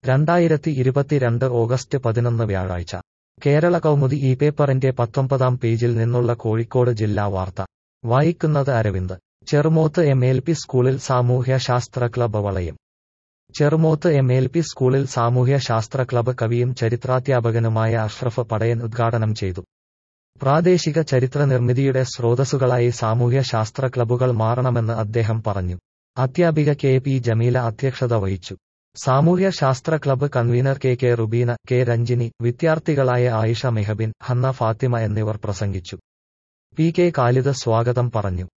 രണ്ടായിരത്തി ഇരുപത്തിരണ്ട് ഓഗസ്റ്റ് പതിനൊന്ന് വ്യാഴാഴ്ച കേരള കൗമുദി ഈ പേപ്പറിന്റെ പത്തൊമ്പതാം പേജിൽ നിന്നുള്ള കോഴിക്കോട് ജില്ലാ വാർത്ത വായിക്കുന്നത് Aravind Cherumoth M L P സ്കൂളിൽ സാമൂഹ്യ ശാസ്ത്ര ക്ലബ് വളയം ചെറുമോത്ത് എം എൽ പി സ്കൂളിൽ സാമൂഹ്യ ശാസ്ത്ര ക്ലബ് കവിയും ചരിത്രാധ്യാപകനുമായ അഷ്റഫ് പടയൻ ഉദ്ഘാടനം ചെയ്തു പ്രാദേശിക ചരിത്ര നിർമ്മിതിയുടെ സ്രോതസ്സുകളായി സാമൂഹ്യ ശാസ്ത്ര ക്ലബ്ബുകൾ മാറണമെന്ന് അദ്ദേഹം പറഞ്ഞു അധ്യാപിക കെ പി ജമീല അധ്യക്ഷത വഹിച്ചു സാമൂഹ്യ ശാസ്ത്ര club convener K K Rubeena K Ranjini വിദ്യാർത്ഥികളായ ആയിഷ മെഹബിൻ ഹന്ന ഫാത്തിമ എന്നിവർ പ്രസംഗിച്ചു പി കെ കാലിദ് സ്വാഗതം പറഞ്ഞു